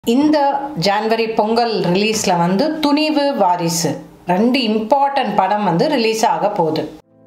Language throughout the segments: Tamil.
இந்த ஜான்வரி பொங்கல் ரிலீஸில் வந்து துணிவு வாரிசு ரெண்டு இம்பார்ட்டன்ட் படம் வந்து ரிலீஸ் ஆக போகுது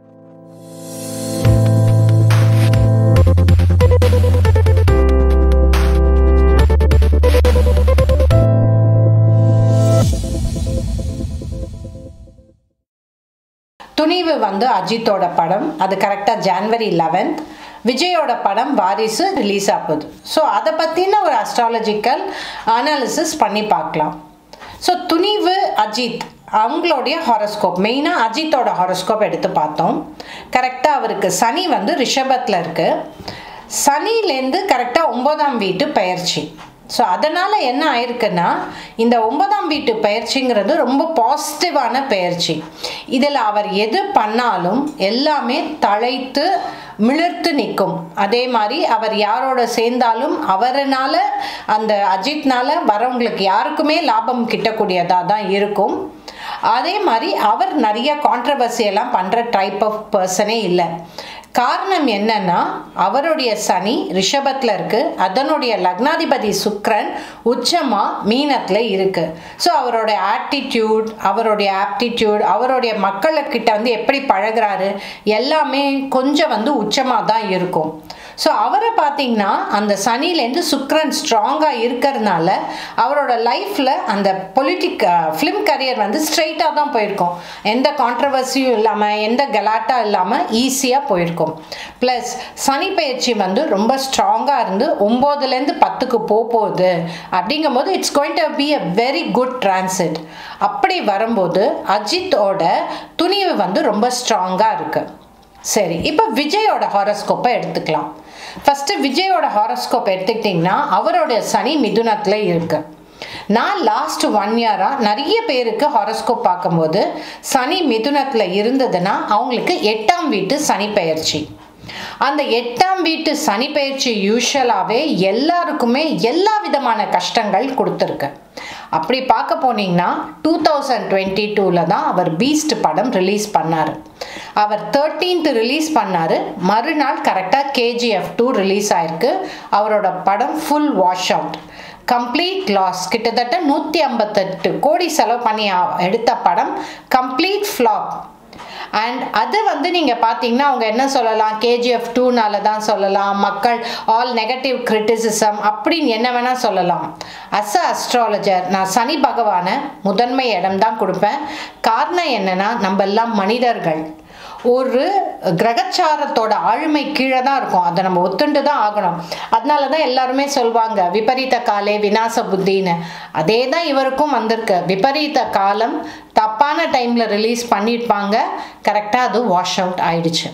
துணிவு வந்து அஜித்தோட படம் அது கரெக்டாக ஜான்வரி லெவன்த் விஜயோட படம் வாரிசு ரிலீஸ் ஆகுது ஸோ அதை பற்றின ஒரு அஸ்ட்ராலஜிக்கல் அனாலிசிஸ் பண்ணி பார்க்கலாம் ஸோ துணிவு அஜித் அவங்களுடைய ஹாரோஸ்கோப் மெயினாக அஜித்தோட ஹாரோஸ்கோப் எடுத்து பார்த்தோம் கரெக்டாக அவருக்கு சனி வந்து ரிஷபத்தில் இருக்குது சனிலேருந்து கரெக்டாக ஒன்பதாம் வீட்டு பயிற்சி ஸோ அதனால் என்ன ஆயிருக்குன்னா இந்த ஒன்பதாம் வீட்டு பயிற்சிங்கிறது ரொம்ப பாசிட்டிவான பயிற்சி இதில் அவர் எது பண்ணாலும் எல்லாமே தழைத்து மிளிர்த்து நிற்கும் அதே மாதிரி அவர் யாரோட சேர்ந்தாலும் அவரனால அந்த அஜித்னால வரவங்களுக்கு யாருக்குமே லாபம் கிட்டக்கூடியதாக தான் இருக்கும் அதே மாதிரி அவர் நிறைய கான்ட்ரவர்சி எல்லாம் பண்ணுற டைப் ஆஃப் பர்சனே இல்லை காரணம் என்னன்னா அவருடைய சனி ரிஷபத்தில் இருக்கு அதனுடைய லக்னாதிபதி சுக்ரன் உச்சமா மீனத்தில் இருக்கு ஸோ அவரோட ஆட்டிடியூட் அவருடைய ஆப்டிடியூட் அவருடைய மக்களுக்கிட்ட வந்து எப்படி பழகுறாரு எல்லாமே கொஞ்சம் வந்து உச்சமாக தான் இருக்கும் ஸோ அவரை பார்த்தீங்கன்னா அந்த சனிலேருந்து சுக்ரன் ஸ்ட்ராங்காக இருக்கிறதுனால அவரோட லைஃப்பில் அந்த பொலிட்டிக் ஃபிலிம் கரியர் வந்து ஸ்ட்ரெயிட்டாக தான் போயிருக்கும் எந்த கான்ட்ரவர்சியும் இல்லாமல் எந்த கலாட்டா இல்லாமல் ஈஸியாக போயிருக்கும் ப்ளஸ் சனி பயிற்சி வந்து ரொம்ப ஸ்ட்ராங்காக இருந்து ஒம்போதுலேருந்து பத்துக்கு போக போகுது அப்படிங்கும்போது it's going to be a very good transit அப்படி வரும்போது அஜித்தோட துணிவு வந்து ரொம்ப ஸ்ட்ராங்காக இருக்குது சரி இப்போ விஜயோட ஹாரோஸ்கோப்பை எடுத்துக்கலாம் ஃபஸ்ட்டு விஜயோட ஹாரோஸ்கோப் எடுத்துக்கிட்டிங்கன்னா அவரோட சனி மிதுனத்தில் இருக்கு நான் லாஸ்ட் ஒன் இயராக நிறைய பேருக்கு ஹாரோஸ்கோப் பார்க்கும்போது சனி மிதுனத்தில் இருந்ததுன்னா அவங்களுக்கு எட்டாம் வீட்டு சனி பயிற்சி அந்த எட்டாம் வீட்டு சனி பயிற்சி யூஸ்வலாகவே எல்லாருக்குமே எல்லா விதமான கஷ்டங்கள் கொடுத்துருக்கு அப்படி பார்க்க போனீங்கன்னா டூ தௌசண்ட் டுவெண்ட்டி டூவில் தான் அவர் பீஸ்ட் படம் ரிலீஸ் பண்ணார் அவர் தேர்ட்டீன்த் ரிலீஸ் பண்ணார் மறுநாள் கரெக்டாக கேஜிஎஃப் டூ ரிலீஸ் ஆயிருக்கு அவரோட படம் full wash out complete loss கிட்டத்தட்ட நூற்றி ஐம்பத்தெட்டு கோடி செலவு பண்ணி எடுத்த படம் கம்ப்ளீட் ஃப்ளாப் அண்ட் அது வந்து நீங்கள் பார்த்தீங்கன்னா அவங்க என்ன சொல்லலாம் கேஜிஎஃப் டூனால தான் சொல்லலாம் மக்கள் ஆல் நெகட்டிவ் கிரிட்டிசிசம் அப்படின்னு என்ன வேணால் சொல்லலாம் அஸ் அ அஸ்ட்ராலஜர் நான் சனி பகவானை முதன்மை இடம் தான் கொடுப்பேன் காரணம் என்னென்னா நம்ம எல்லாம் மனிதர்கள் ஒரு கிரகச்சாரத்தோட ஆளுமை கீழே தான் இருக்கும் அதை நம்ம ஒத்துண்டு தான் ஆகணும் அதனால தான் எல்லாருமே சொல்லுவாங்க விபரீத காலே விநாச புத்தின்னு அதே தான் இவருக்கும் வந்திருக்கு விபரீத காலம் தப்பான டைமில் ரிலீஸ் பண்ணியிருப்பாங்க கரெக்டாக அது வாஷ் அவுட் ஆயிடுச்சு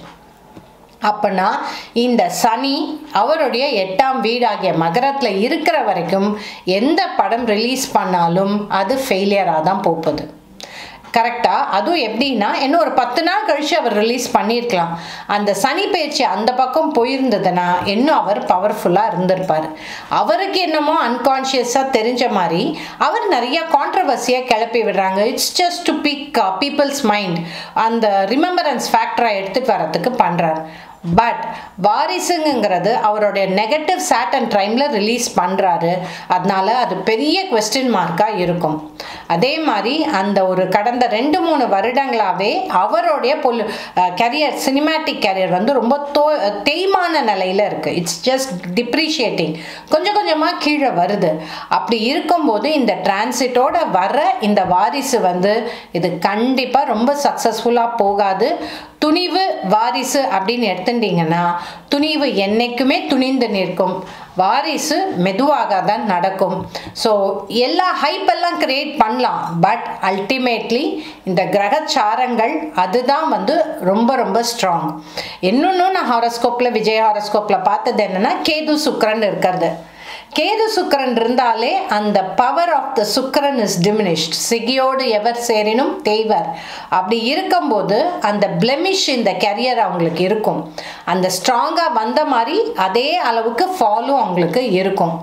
அப்போனா இந்த சனி அவருடைய எட்டாம் வீடாகிய மகரத்தில் இருக்கிற வரைக்கும் எந்த படம் ரிலீஸ் பண்ணாலும் அது ஃபெயிலியராக தான் போகுது கரெக்டாக அதுவும் எப்படின்னா இன்னும் ஒரு பத்து நாள் கழித்து அவர் ரிலீஸ் பண்ணியிருக்கலாம் அந்த சனி பயிற்சி அந்த பக்கம் போயிருந்ததுன்னா இன்னும் அவர் பவர்ஃபுல்லாக இருந்திருப்பார் அவருக்கு என்னமோ அன்கான்ஷியஸாக தெரிஞ்ச மாதிரி அவர் நிறைய கான்ட்ரவர்சியாக கிளப்பி விடுறாங்க it's just to pick people's mind அந்த ரிமெம்பரன்ஸ் ஃபேக்டரை எடுத்துகிட்டு வரத்துக்கு பண்ணுறார் பட் வாரிசுங்கிறது அவருடைய நெகட்டிவ் சேட்டன் டைமில் ரிலீஸ் பண்ணுறாரு அதனால அது பெரிய கொஸ்டின் மார்க்காக இருக்கும் அதே மாதிரி அந்த ஒரு கடந்த ரெண்டு மூணு வருடங்களாகவே அவருடைய பொல் கரியர் சினிமேட்டிக் கரியர் வந்து ரொம்ப தோ தேய்மான நிலையில் இருக்குது இட்ஸ் ஜஸ்ட் டிப்ரிஷியேட்டிங் கொஞ்சம் கொஞ்சமாக கீழே வருது அப்படி இருக்கும்போது இந்த டிரான்சிட்டோட வர இந்த வாரிசு வந்து இது கண்டிப்பாக ரொம்ப சக்ஸஸ்ஃபுல்லாக போகாது துணிவு வாரிசு அப்படின்னு எடுத்துட்டீங்கன்னா துணிவு என்னைக்குமே துணிந்து நிற்கும் வாரிசு மெதுவாக தான் நடக்கும் ஸோ எல்லா ஹைப்பெல்லாம் கிரியேட் பண்ணலாம் பட் அல்டிமேட்லி இந்த கிரகச்சாரங்கள் அதுதான் வந்து ரொம்ப ரொம்ப ஸ்ட்ராங் இன்னொன்று நான் ஹாரோஸ்கோப்பில் விஜய் ஹாரோஸ்கோப்பில் பார்த்தது என்னென்னா கேது சுக்கரன் இருக்கிறது கேது சுக்கரன் இருந்தாலே அந்த பவர் ஆஃப் த சுக்கரன் இஸ் டிமினிஷ்ட் சிகியோடு எவர் சேரினும் தேய்வர் அப்படி இருக்கும்போது அந்த பிளெமிஷ் இந்த கரியர் அவங்களுக்கு இருக்கும் அந்த ஸ்ட்ராங்காக வந்த மாதிரி அதே அளவுக்கு ஃபாலோ அவங்களுக்கு இருக்கும்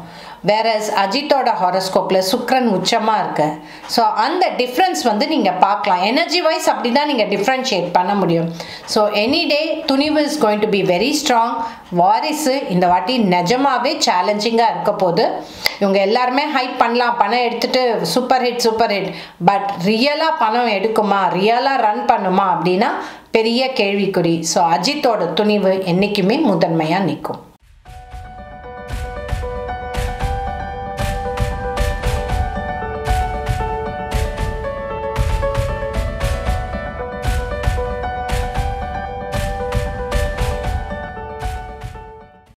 வேற அஜித்தோட ஹாரோஸ்கோப்பில் சுக்ரன் உச்சமாக இருக்கு ஸோ அந்த டிஃப்ரென்ஸ் வந்து நீங்கள் பார்க்கலாம் எனர்ஜி வைஸ் அப்படி தான் நீங்கள் டிஃப்ரென்ஷியேட் பண்ண முடியும் so any day Thunivu is going to be very strong Varisu இந்த வாட்டி நிஜமாவே சேலஞ்சிங்காக இருக்க போது இவங்க எல்லாருமே ஹைப் பண்ணலாம் பணம் எடுத்துட்டு super hit super hit but ரியலாக பணம் எடுக்குமா ரியலாக ரன் பண்ணுமா அப்படின்னா பெரிய கேள்விக்குறி ஸோ அஜித்தோட துணிவு என்றைக்குமே முதன்மையாக நிற்கும்